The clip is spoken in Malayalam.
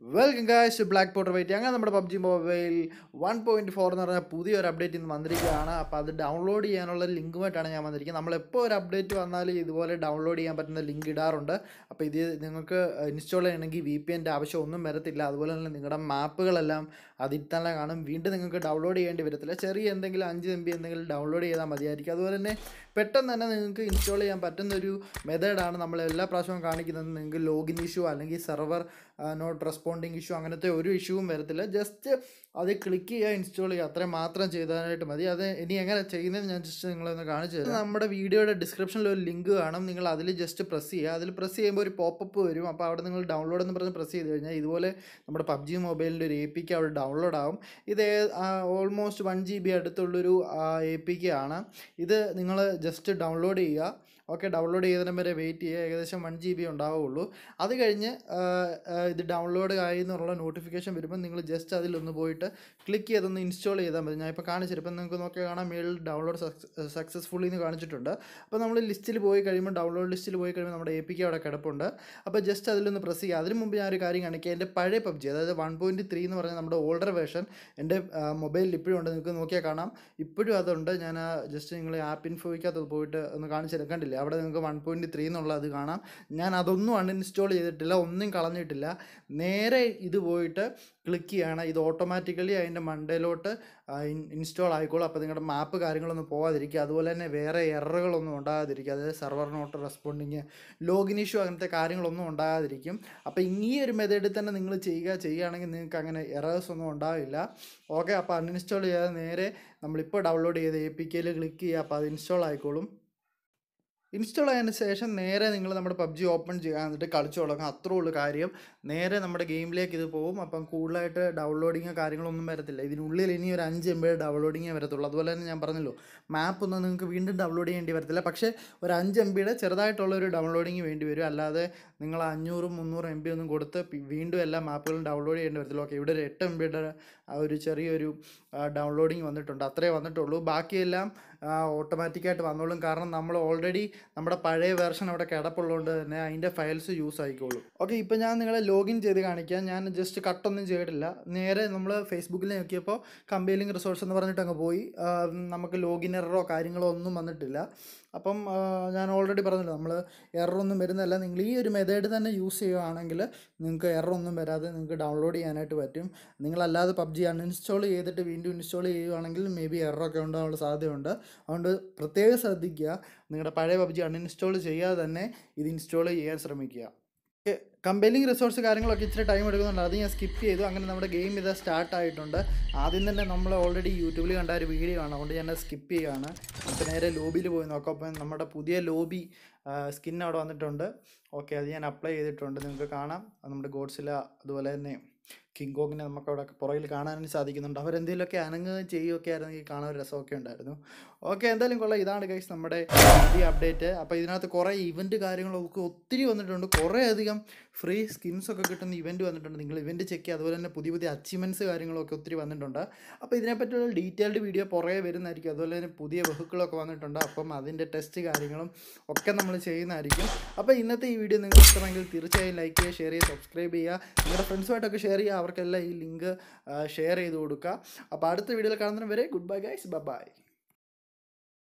welcome guys Black Potter wait അങ്ങനെ നമ്മുടെ PUBG mobile one point four എന്ന് പറഞ്ഞ പുതിയൊരു അപ്ഡേറ്റ് ഇന്ന് വന്നിരിക്കുകയാണ് അപ്പോൾ അത് ഡൗൺലോഡ് ചെയ്യാനുള്ള ലിങ്കുമായിട്ടാണ് ഞാൻ വന്നിരിക്കുന്നത് നമ്മളെപ്പോൾ ഒരു അപ്ഡേറ്റ് വന്നാലും ഇതുപോലെ ഡൗൺലോഡ് ചെയ്യാൻ പറ്റുന്ന ലിങ്ക് ഇടാറുണ്ട് അപ്പോൾ ഇത് നിങ്ങൾക്ക് ഇൻസ്റ്റാൾ ചെയ്യണമെങ്കിൽ വി പി എൻ്റെ ആവശ്യം ഒന്നും വരത്തില്ല അതുപോലെ തന്നെ നിങ്ങളുടെ മാപ്പുകളെല്ലാം അതിൽ തന്നെ കാണും വീണ്ടും നിങ്ങൾക്ക് ഡൗൺലോഡ് ചെയ്യേണ്ടി വരത്തില്ല ചെറിയ എന്തെങ്കിലും അഞ്ച് എം ബി എന്തെങ്കിലും ഡൗൺലോഡ് ചെയ്താൽ മതിയായിരിക്കും അതുപോലെ തന്നെ പെട്ടെന്ന് തന്നെ നിങ്ങൾക്ക് ഇൻസ്റ്റാൾ ചെയ്യാൻ പറ്റുന്ന ഒരു മെത്തേഡാണ് നമ്മൾ എല്ലാ പ്രാവശ്യവും കാണിക്കുന്നത് നിങ്ങൾക്ക് ലോഗിൻ ഇഷ്യൂ അല്ലെങ്കിൽ സെർവർ നോട്ട് റെസ്പോണ്ടിങ് ഇഷ്യൂ അങ്ങനത്തെ ഒരു ഇഷ്യൂവും വരത്തില്ല ജസ്റ്റ് അത് ക്ലിക്ക് ചെയ്യുക ഇൻസ്റ്റാൾ ചെയ്യുക അത്രയും മാത്രം ചെയ്താനായിട്ട് മതി അത് ഇനി എങ്ങനെ ചെയ്യുന്നത് ഞാൻ ജസ്റ്റ് നിങ്ങളൊന്ന് കാണിച്ചു തരാം നമ്മുടെ വീഡിയോയുടെ ഡിസ്ക്രിപ്ഷനിൽ ഒരു ലിങ്ക് കാണും നിങ്ങൾ അതിൽ ജസ്റ്റ് പ്രസ് ചെയ്യുക അതിൽ പ്രസ് ചെയ്യുമ്പോൾ ഒരു പോപ്പപ്പ് വരും അപ്പോൾ അവിടെ നിങ്ങൾ ഡൗൺലോഡ് എന്ന് പറഞ്ഞ് പ്രസ് ചെയ്ത് കഴിഞ്ഞാൽ ഇതുപോലെ നമ്മുടെ പബ്ജി മൊബൈലിൻ്റെ ഒരു എ പി കെ അവിടെ ഡൗൺലോഡ് ആവും ഇത് ഓൾമോസ്റ്റ് വൺ ജി ബി അടുത്തുള്ളൊരു എ പി കെ ആണ് ഇത് നിങ്ങൾ ജസ്റ്റ് ഡൗൺലോഡ് ചെയ്യുക ഓക്കെ ഡൗൺലോഡ് ചെയ്തതിനും വരെ വെയിറ്റ് ചെയ്യുക ഏകദേശം വൺ ജി ബി ഉണ്ടാവുള്ളൂ അത് കഴിഞ്ഞ് ആ, ആ, ഇത് ഡൗൺലോഡ് ആയി എന്നുള്ള നോട്ടിഫിക്കേഷൻ വരുമ്പോൾ നിങ്ങൾ ജസ്റ്റ് അതിലൊന്ന് പോയിട്ട് ക്ലിക്ക് ചെയ്തൊന്ന് ഇൻസ്റ്റാൾ ചെയ്താൽ മതി ഞാൻ ഇപ്പോൾ കാണിച്ചിട്ട് ഇപ്പം നിങ്ങൾക്ക് നോക്കി കാണാം മേളിൽ ഡൗൺലോഡ് സക്സസ്ഫുള്ളി എന്ന് കാണിച്ചിട്ടുണ്ട് അപ്പോൾ നമ്മൾ ലിസ്റ്റിൽ പോയി കഴിയുമ്പോൾ ഡൗൺലോഡ് ലിസ്റ്റിൽ പോയി കഴിയുമ്പോൾ നമ്മുടെ എ പി കെ അവിടെ കിടപ്പുണ്ട് അപ്പോൾ ജസ്റ്റ് അതിലൊന്ന് പ്രസ് ചെയ്യുക അതിന് മുമ്പ് ഞാനൊരു കാര്യം കാണിക്കുക എൻ്റെ പഴയ പബ്ജി അതായത് വൺ പോയിൻറ്റ് ത്രീ എന്ന് പറഞ്ഞാൽ നമ്മുടെ ഓൾഡർ വേർഷൻ എൻ്റെ മൊബൈലിൽ ഇപ്പോഴും ഉണ്ട് നിങ്ങൾക്ക് നോക്കിയാൽ കാണാം ഇപ്പോഴും അതുണ്ട് ഞാൻ ജസ്റ്റ് നിങ്ങൾ ആപ്പ് ഇൻഫോയ്ക്കകത്ത് പോയിട്ട് ഒന്ന് കാണിച്ചു കണ്ടില്ലേ അവിടെ നിങ്ങൾക്ക് വൺ പോയിൻറ്റ് ത്രീ എന്നുള്ള അത് കാണാം ഞാൻ അതൊന്നും അൺഇൻസ്റ്റാൾ ചെയ്തിട്ടില്ല ഒന്നും കളഞ്ഞിട്ടില്ല നേരെ ഇത് പോയിട്ട് ക്ലിക്ക് ചെയ്യണം ഇത് ഓട്ടോമാറ്റിക്കലി അതിൻ്റെ മണ്ടയിലോട്ട് ഇൻസ്റ്റാൾ ആയിക്കോളും അപ്പോൾ നിങ്ങളുടെ മാപ്പ് കാര്യങ്ങളൊന്നും പോകാതിരിക്കുക അതുപോലെ തന്നെ വേറെ എററുകളൊന്നും ഉണ്ടാകാതിരിക്കുക അതായത് server not responding login issue അങ്ങനത്തെ കാര്യങ്ങളൊന്നും ഉണ്ടാകാതിരിക്കും അപ്പോൾ ഈ ഒരു മെത്തേഡിൽ തന്നെ നിങ്ങൾ ചെയ്യുക ചെയ്യുകയാണെങ്കിൽ നിങ്ങൾക്ക് അങ്ങനെ എറേഴ്സ് ഒന്നും ഉണ്ടാവില്ല ഓക്കെ അപ്പോൾ അൺഇൻസ്റ്റാൾ ചെയ്യാതെ നേരെ നമ്മളിപ്പോൾ ഡൗൺലോഡ് ചെയ്ത് എ പി കെയിൽ ക്ലിക്ക് ചെയ്യുക അപ്പോൾ അത് ഇൻസ്റ്റാൾ ആയിക്കോളും ഇൻസ്റ്റാൾ ആയതിനു ശേഷം നേരെ നിങ്ങൾ നമ്മുടെ പബ്ജി ഓപ്പൺ ചെയ്യുക എന്നിട്ട് കളിച്ചു തുടങ്ങുക അത്രേ ഉള്ളൂ കാര്യം നേരെ നമ്മുടെ ഗെയിമിലേക്ക് ഇത് പോകും അപ്പം കൂടുതലായിട്ട് ഡൗൺലോഡിങ് കാര്യങ്ങളൊന്നും വരത്തില്ല ഇതിനുള്ളിൽ ഇനി ഒരു അഞ്ച് എം ബി ഡൗൺലോഡിങ്ങേ വരത്തുള്ളൂ അതുപോലെ തന്നെ ഞാൻ പറഞ്ഞല്ലോ മാപ്പ് ഒന്നും നിങ്ങൾക്ക് വീണ്ടും ഡൗൺലോഡ് ചെയ്യേണ്ടി വരത്തില്ല പക്ഷേ ഒരു അഞ്ച് എം ബിയുടെ ചെറുതായിട്ടുള്ള ഒരു ഡൗൺലോഡിങ് വേണ്ടി വരും അല്ലാതെ നിങ്ങൾ അഞ്ഞൂറും മുന്നൂറും എം ബി ഒന്നും കൊടുത്ത് പി- വീണ്ടും എല്ലാ മാപ്പുകളും ഡൗൺലോഡ് ചെയ്യേണ്ടി വരത്തില്ല ഓക്കെ ഇവിടെ ഒരു എട്ട് എം ബിയുടെ ഒരു ചെറിയൊരു ഡൗൺലോഡിങ് വന്നിട്ടുണ്ട് അത്രേ വന്നിട്ടുള്ളൂ ബാക്കിയെല്ലാം ഓട്ടോമാറ്റിക്കായിട്ട് വന്നോളും കാരണം നമ്മൾ ഓൾറെഡി നമ്മുടെ പഴയ വേർഷൻ അവിടെ കിടപ്പുള്ളതുകൊണ്ട് തന്നെ അതിൻ്റെ ഫയൽസ് യൂസ് ആയിക്കോളും ഓക്കെ ഇപ്പോൾ ഞാൻ നിങ്ങളെ ലോഗിൻ ചെയ്ത് കാണിക്കാം ഞാൻ ജസ്റ്റ് കട്ടൊന്നും ചെയ്തിട്ടില്ല നേരെ നമ്മൾ ഫേസ്ബുക്കിൽ നോക്കിയപ്പോൾ കമ്പയിലിംഗ് റിസോഴ്സ് എന്ന് പറഞ്ഞിട്ട് അങ്ങ് പോയി ആ, നമുക്ക് ലോഗിൻ എററോ കാര്യങ്ങളോ ഒന്നും വന്നിട്ടില്ല അപ്പം ആ, ഞാൻ ഓൾറെഡി പറഞ്ഞല്ലോ നമ്മൾ എററൊന്നും വരുന്നതല്ല നിങ്ങൾ ഈ ഒരു മെത്തേഡ് തന്നെ യൂസ് ചെയ്യുകയാണെങ്കിൽ നിങ്ങൾക്ക് എററൊന്നും വരാതെ നിങ്ങൾക്ക് ഡൗൺലോഡ് ചെയ്യാനായിട്ട് പറ്റും നിങ്ങളല്ലാതെ പബ്ജി അൺഇൻസ്റ്റാൾ ചെയ്തിട്ട് വീണ്ടും ഇൻസ്റ്റാൾ ചെയ്യുകയാണെങ്കിൽ മേ ബി എററൊക്കെ ഉണ്ടാകാനുള്ള സാധ്യതയുണ്ട് അതുകൊണ്ട് പ്രത്യേകം ശ്രദ്ധിക്കുക നിങ്ങളുടെ പഴയ പബ്ജി അൺഇൻസ്റ്റാൾ ചെയ്യാതെ തന്നെ ഇത് ഇൻസ്റ്റാൾ ചെയ്യാൻ ശ്രമിക്കുക കമ്പലിംഗ് റിസോഴ്സ് കാര്യങ്ങളൊക്കെ ഇച്ചിരി ടൈം എടുക്കുന്നുണ്ട് അത് ഞാൻ സ്കിപ്പ് ചെയ്തു അങ്ങനെ നമ്മുടെ ഗെയിം ഇത് സ്റ്റാർട്ട് ആയിട്ടുണ്ട് ആദ്യം തന്നെ നമ്മൾ ഓൾറെഡി യൂട്യൂബിൽ കണ്ട ഒരു വീഡിയോ ആണ് അതുകൊണ്ട് ഞാൻ സ്കിപ്പ് ചെയ്യുകയാണ് ഇപ്പോൾ നേരെ ലോബിയിൽ പോയി നോക്കാം അപ്പം നമ്മുടെ പുതിയ ലോബി സ്കിൻ അവിടെ വന്നിട്ടുണ്ട് ഓക്കെ അത് ഞാൻ അപ്ലൈ ചെയ്തിട്ടുണ്ട് നിങ്ങൾക്ക് കാണാം അത് നമ്മുടെ ഗോഡ്സില അതുപോലെ തന്നെ കിങ് കോങ്ങിനെ നമുക്ക് അവിടെ പുറകിൽ കാണാനും സാധിക്കുന്നുണ്ട് അവരെന്തെങ്കിലുമൊക്കെ അനങ്ങുകയും ചെയ്യുകയൊക്കെ ആയിരുന്നെങ്കിൽ കാണാൻ ഒരു രസമൊക്കെ ഉണ്ടായിരുന്നു ഓക്കെ എന്തായാലും കൊള്ളാം ഇതാണ് ഗൈസ് നമ്മുടെ പുതിയ അപ്ഡേറ്റ് അപ്പോൾ ഇതിനകത്ത് കുറേ ഇവൻറ്റ് കാര്യങ്ങളൊക്കെ ഒത്തിരി വന്നിട്ടുണ്ട് കുറേ അധികം ഫ്രീ സ്കിൻസ് ഒക്കെ കിട്ടുന്ന ഇവൻറ്റ് വന്നിട്ടുണ്ട് നിങ്ങൾ ഇവൻറ്റ് ചെക്ക് ചെയ്യുക അതുപോലെ തന്നെ പുതിയ പുതിയ അച്ചീവ്മെൻറ്റ്സ് കാര്യങ്ങളൊക്കെ ഒത്തിരി വന്നിട്ടുണ്ട് അപ്പോൾ ഇതിനെപ്പറ്റിയുള്ള ഡീറ്റെയിൽഡ് വീഡിയോ പുറകെ വരുന്നതായിരിക്കും അതുപോലെ തന്നെ പുതിയ വെഹിക്കിളൊക്കെ വന്നിട്ടുണ്ട് അപ്പം അതിൻ്റെ ടെസ്റ്റ് കാര്യങ്ങളും ഒക്കെ നമ്മൾ ചെയ്യുന്നതായിരിക്കും അപ്പോൾ ഇന്നത്തെ ഈ വീഡിയോ നിങ്ങൾക്ക് ഇഷ്ടമെങ്കിൽ തീർച്ചയായും ലൈക്ക് ചെയ്യുക ഷെയർ ചെയ്യുക സബ്സ്ക്രൈബ് ചെയ്യുക നിങ്ങളുടെ ഫ്രണ്ട്സുമായിട്ടൊക്കെ ഷെയർ ചെയ്യുക അവർക്കെല്ലാം ഈ ലിങ്ക് ഷെയർ ചെയ്ത് കൊടുക്കുക അപ്പോൾ അടുത്ത വീഡിയോയിൽ കാണുന്നതിന് വരെ ഗുഡ് ബൈ ഗൈസ് ബൈ